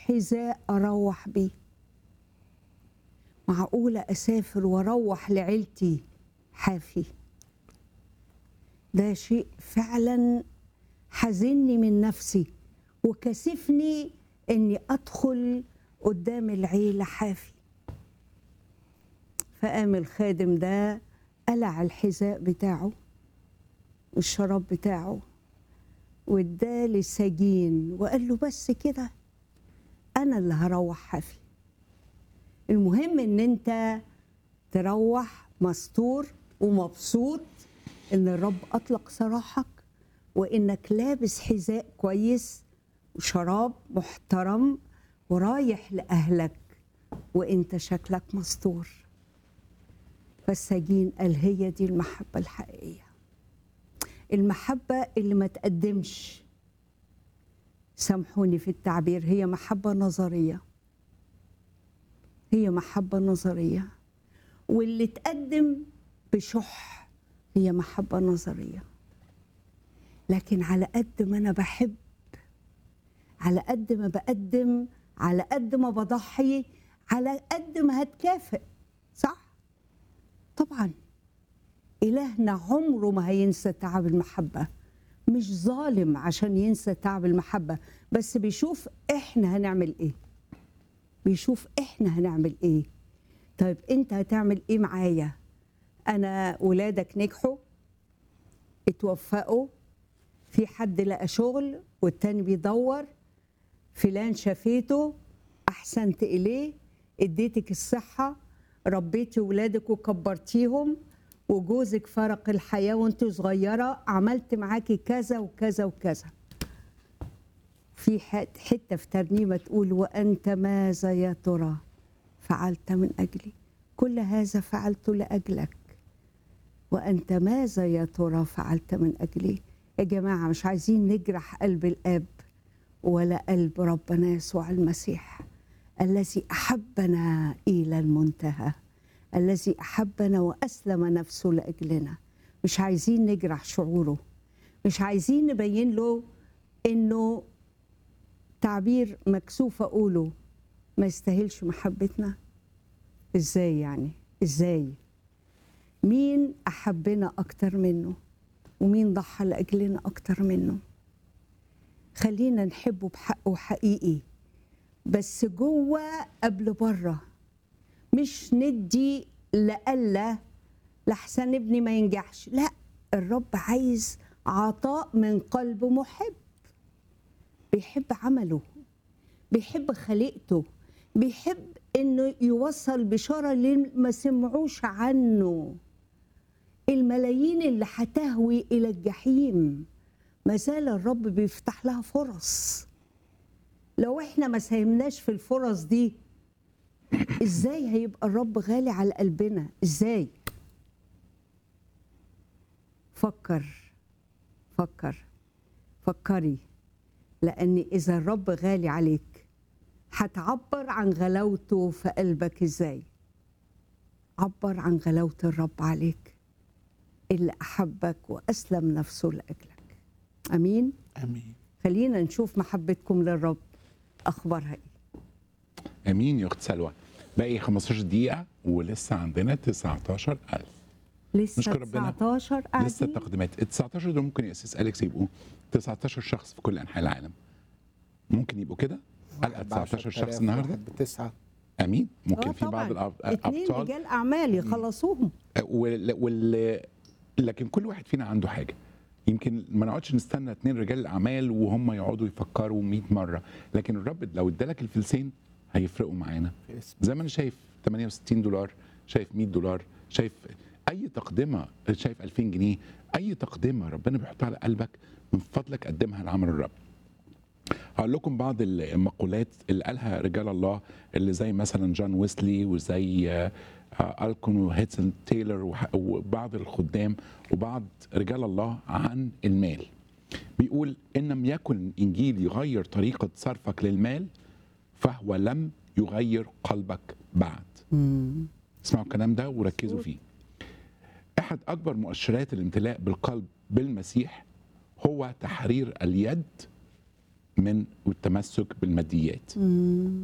حذاء اروح بيه معقوله اسافر واروح لعيلتي حافي ده شيء فعلا حزني من نفسي وكسفني اني ادخل قدام العيله حافي فقام الخادم ده قلع الحذاء بتاعه الشراب بتاعه واداه لسجين وقال له بس كده انا اللي هروح حافي المهم ان انت تروح مستور ومبسوط ان الرب اطلق سراحك وانك لابس حذاء كويس وشراب محترم ورايح لاهلك وانت شكلك مستور فالسجين قال هي دي المحبه الحقيقيه المحبه اللي ما تقدمش سامحوني في التعبير هي محبه نظريه هي محبه نظريه واللي تقدم بشح هي محبه نظريه لكن على قد ما انا بحب على قد ما بقدم على قد ما بضحي على قد ما هتكافئ صح طبعا إلهنا عمره ما هينسى تعب المحبة مش ظالم عشان ينسى تعب المحبة بس بيشوف إحنا هنعمل إيه بيشوف إحنا هنعمل إيه طيب أنت هتعمل إيه معايا أنا ولادك نجحوا اتوفقوا في حد لقى شغل والتاني بيدور فلان شافيته أحسنت إليه اديتك الصحة ربيتي ولادك وكبرتيهم وجوزك فرق الحياة وانت صغيرة عملت معاكي كذا وكذا وكذا في حتة في ترنيمة تقول وأنت ماذا يا ترى فعلت من أجلي كل هذا فعلت لأجلك وأنت ماذا يا ترى فعلت من أجلي يا جماعة مش عايزين نجرح قلب الآب ولا قلب ربنا يسوع المسيح الذي أحبنا إلى المنتهى الذي احبنا واسلم نفسه لاجلنا مش عايزين نجرح شعوره مش عايزين نبين له انه تعبير مكسوف اقوله ما يستاهلش محبتنا ازاي يعني ازاي مين احبنا اكتر منه ومين ضحى لاجلنا اكتر منه خلينا نحبه بحقه حقيقي بس جوه قبل بره مش ندي لألا لحسن ابني ما ينجحش لا الرب عايز عطاء من قلب محب بيحب عمله بيحب خليقته بيحب انه يوصل بشارة اللي ما سمعوش عنه الملايين اللي هتهوي الى الجحيم ما زال الرب بيفتح لها فرص لو احنا ما ساهمناش في الفرص دي ازاي هيبقى الرب غالي على قلبنا ازاي فكر فكر فكري لان اذا الرب غالي عليك هتعبر عن غلاوته في قلبك ازاي عبر عن غلاوه الرب عليك اللي احبك واسلم نفسه لاجلك امين امين خلينا نشوف محبتكم للرب اخبارها ايه امين يا اخت سلوى باقي 15 دقيقه ولسه عندنا 19000 لسه نشكر ربنا. 19 قاعدين لسه التقديمات ال 19 دول ممكن يا اساس اليكس يبقوا 19 شخص في كل انحاء العالم ممكن يبقوا كده حلقه 19 شخص النهارده بتسعة امين ممكن آه في بعض طبعاً. الأب- اتنين الابطال رجال اعمال يخلصوهم وال... وال... لكن كل واحد فينا عنده حاجه يمكن ما نقعدش نستنى اتنين رجال الاعمال وهم يقعدوا يفكروا 100 مره لكن الرب لو ادالك الفلسين هيفرقوا معانا في اسم زي ما انا شايف 68 دولار شايف 100 دولار شايف اي تقدمه شايف 2000 جنيه اي تقدمه ربنا بيحطها على قلبك من فضلك قدمها لعمل الرب هقول لكم بعض المقولات اللي قالها رجال الله اللي زي مثلا جون ويسلي وزي آه، آه، الكون وهيتسون تايلر وح- وبعض الخدام وبعض رجال الله عن المال بيقول ان لم يكن الانجيل يغير طريقه صرفك للمال فهو لم يغير قلبك بعد اسمعوا الكلام ده وركزوا فيه احد اكبر مؤشرات الامتلاء بالقلب بالمسيح هو تحرير اليد من والتمسك بالماديات